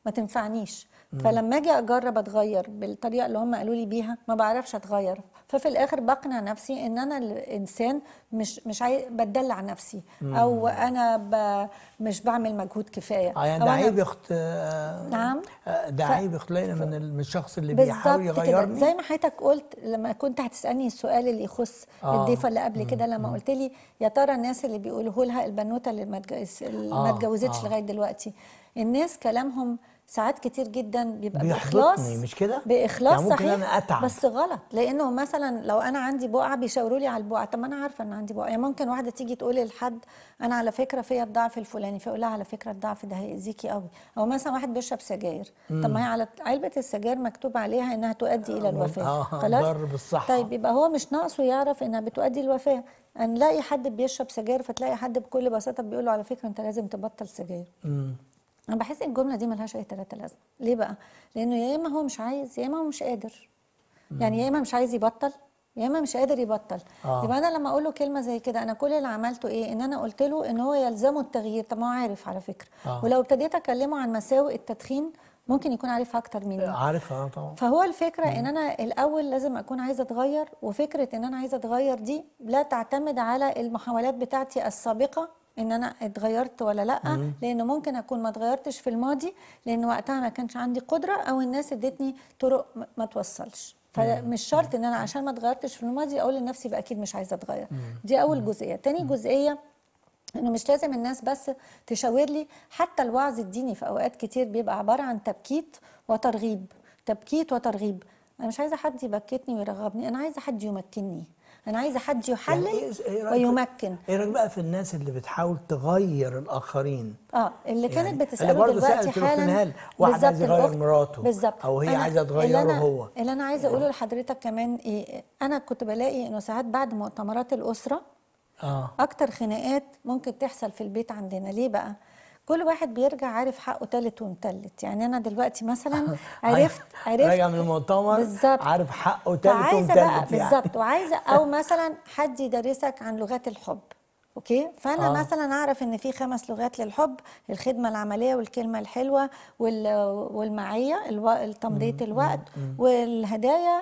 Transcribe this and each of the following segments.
ما تنفعنيش فلما اجي اجرب اتغير بالطريقه اللي هم قالوا لي بيها ما بعرفش اتغير ففي الاخر بقنع نفسي ان انا الانسان مش مش عاي... بتدلع نفسي او انا ب... مش بعمل مجهود كفايه اه يعني أو ده أنا- عيب يا اخت آه، نعم. آه، ده ف- عيب يا اخت ليلى من ال- من الشخص اللي بيحاول بالظبط كده يغيرني زي ما حضرتك قلت لما كنت هتسالني السؤال اللي يخص آه. الضيفه اللي قبل كده لما قلت لي يا ترى الناس اللي بيقولوا لها البنوته اللي ما اتجوز- اللي ما آه، اتجوزتش آه. لغايه دلوقتي الناس كلامهم ساعات كتير جدا بيبقى بيحبطني، باخلاص مش كده؟ باخلاص يعني ممكن صحيح أنا أتعب. بس غلط لانه مثلا لو انا عندي بقعه بيشاوروا لي على البقعه طب ما انا عارفه ان عندي بقعه يعني ممكن واحده تيجي تقول لحد انا على فكره فيا الضعف الفلاني فيقول لها على فكره الضعف ده هيأذيكي قوي او مثلا واحد بيشرب سجاير طب ما هي على علبه السجاير مكتوب عليها انها تؤدي الى الوفاه آه، خلاص ضر بالصحة. طيب يبقى هو مش ناقصه يعرف انها بتؤدي الوفاه نلاقي حد بيشرب سجاير فتلاقي حد بكل بساطه بيقول له على فكره انت لازم تبطل سجاير مم. انا بحس ان الجمله دي ملهاش اي تلاته لازمه ليه بقى لانه يا اما هو مش عايز يا اما هو مش قادر يعني يا اما مش عايز يبطل يا اما مش قادر يبطل آه. يبقى انا لما اقول له كلمه زي كده انا كل اللي عملته ايه ان انا قلت له ان هو يلزمه التغيير طب ما هو عارف على فكره آه. ولو ابتديت اكلمه عن مساوئ التدخين ممكن يكون عارف اكتر مني عارف اه طبعا فهو الفكرة ان انا الاول لازم اكون عايزة اتغير وفكرة ان انا عايزة اتغير دي لا تعتمد على المحاولات بتاعتي السابقة ان انا اتغيرت ولا لا لان ممكن اكون ما اتغيرتش في الماضي لان وقتها ما كانش عندي قدرة او الناس ادتني طرق م- ما توصلش فمش شرط ان انا عشان ما اتغيرتش في الماضي اقول لنفسي بقى اكيد مش عايزة اتغير دي اول جزئية تاني جزئية انه مش لازم الناس بس تشاور لي حتى الوعظ الديني في اوقات كتير بيبقى عباره عن تبكيت وترغيب تبكيت وترغيب انا مش عايزه حد يبكتني ويرغبني انا عايزه حد يمكنني انا عايزه حد يحلل يعني إيه- إيه رأيك- ويمكن ايه رايك بقى في الناس اللي بتحاول تغير الاخرين اه اللي كانت يعني بتساله أنا برضه دلوقتي سألت حالا روكنهال، واحد بالظبط عايز يغير الأخت- مراته، بالظبط أو هي أنا- عايزة تغيره اللي أنا هو. اللي انا عايزه اقوله لحضرتك كمان ايه انا كنت بلاقي انه ساعات بعد مؤتمرات الاسره اه اكتر خناقات ممكن تحصل في البيت عندنا ليه بقى كل واحد بيرجع عارف حقه تالت ومتلت يعني انا دلوقتي مثلا عرفت عرفت راجع من المؤتمر بالظبط عارف حقه تالت فعايزه بقى ومتلت يعني بالظبط وعايزه او مثلا حد يدرسك عن لغات الحب اوكي فانا آه. آه. مثلا اعرف ان في خمس لغات للحب الخدمه العمليه والكلمه الحلوه وال- والمعيه الو- تمضيه الوقت والهدايا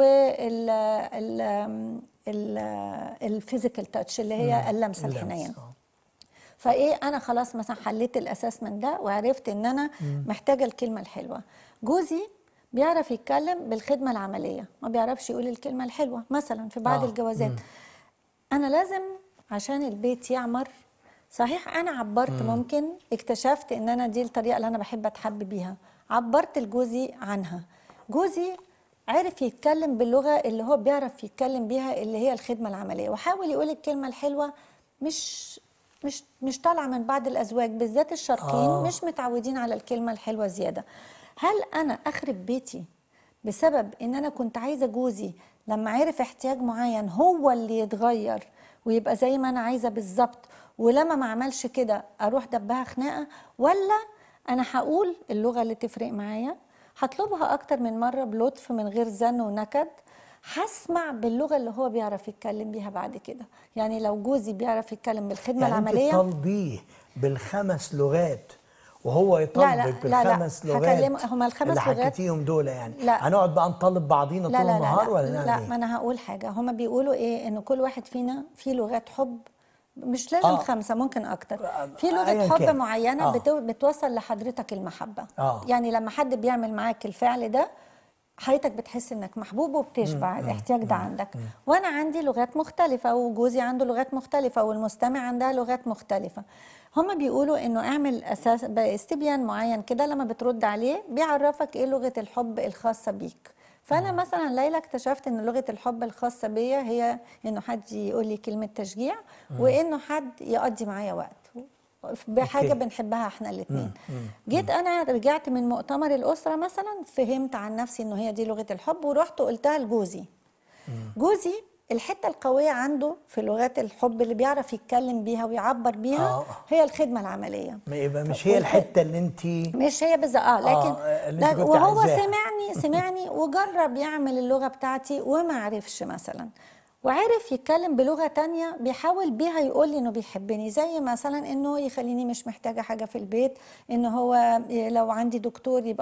وال ال- ال- الفيزيكال تاتش اللي هي اللمسه اللمس، الحنيه آه. فايه انا خلاص مثلا حليت الاساس من ده وعرفت ان انا محتاجه الكلمه الحلوه جوزي بيعرف يتكلم بالخدمه العمليه ما بيعرفش يقول الكلمه الحلوه مثلا في بعض آه، الجوازات انا لازم عشان البيت يعمر صحيح انا عبرت ممكن اكتشفت ان انا دي الطريقه اللي انا بحب اتحب بيها عبرت لجوزي عنها جوزي عرف يتكلم باللغه اللي هو بيعرف يتكلم بيها اللي هي الخدمه العمليه وحاول يقول الكلمه الحلوه مش مش مش طالعه من بعض الازواج بالذات الشرقيين آه. آه. مش متعودين على الكلمه الحلوه زياده هل انا اخرب بيتي بسبب ان انا كنت عايزه جوزي لما عرف احتياج معين هو اللي يتغير ويبقى زي ما انا عايزه بالظبط ولما ما عملش كده اروح دبها خناقه ولا انا هقول اللغه اللي تفرق معايا هطلبها اكتر من مره بلطف من غير زن ونكد هسمع باللغه اللي هو بيعرف يتكلم بيها بعد كده يعني لو جوزي بيعرف يتكلم بالخدمه يعني انت العمليه تطالبيه بالخمس لغات وهو لا، يطالبك لا، لا، بالخمس لغات هكلمه- هما الخمس اللي لغات- حكيتيهم دول يعني لا. هنقعد بقى نطالب بعضينا طول لا لا لا النهار لا, ولا لا نعمل ما ايه؟ انا هقول حاجه هما بيقولوا ايه ان كل واحد فينا فيه لغات حب مش لازم آه. آه. خمسه ممكن اكتر في أياً لغه حب كان. معينه آه. آه. بتو بتوصل لحضرتك المحبه آه. يعني لما حد بيعمل معاك الفعل ده حياتك بتحس انك محبوب وبتشبع الاحتياج ده عندك وانا عندي لغات مختلفه وجوزي عنده لغات مختلفه والمستمع عندها لغات مختلفه هما بيقولوا انه اعمل اساس استبيان معين كده لما بترد عليه بيعرفك ايه لغه الحب الخاصه بيك فانا مثلا ليلى اكتشفت ان لغه الحب الخاصه بيا هي انه حد يقول لي كلمه تشجيع وانه حد يقضي معايا وقت بحاجه أوكي. بنحبها احنا الاثنين جيت انا رجعت من مؤتمر الاسره مثلا فهمت عن نفسي انه هي دي لغه الحب ورحت قلتها لجوزي جوزي الحته القويه عنده في لغات الحب اللي بيعرف يتكلم بيها ويعبر بيها آه. هي الخدمه العمليه ما يبقى مش هي والخ- الحته اللي انت مش هي بالظبط اه لكن آه، اللي انت لا- كنت وهو عايزاها. سمعني سمعني وجرب يعمل اللغه بتاعتي وما عرفش مثلا وعرف يتكلم بلغة تانية بيحاول بيها يقول لي انه بيحبني زي مثلا انه يخليني مش محتاجة حاجة في البيت ان هو لو عندي دكتور يبقى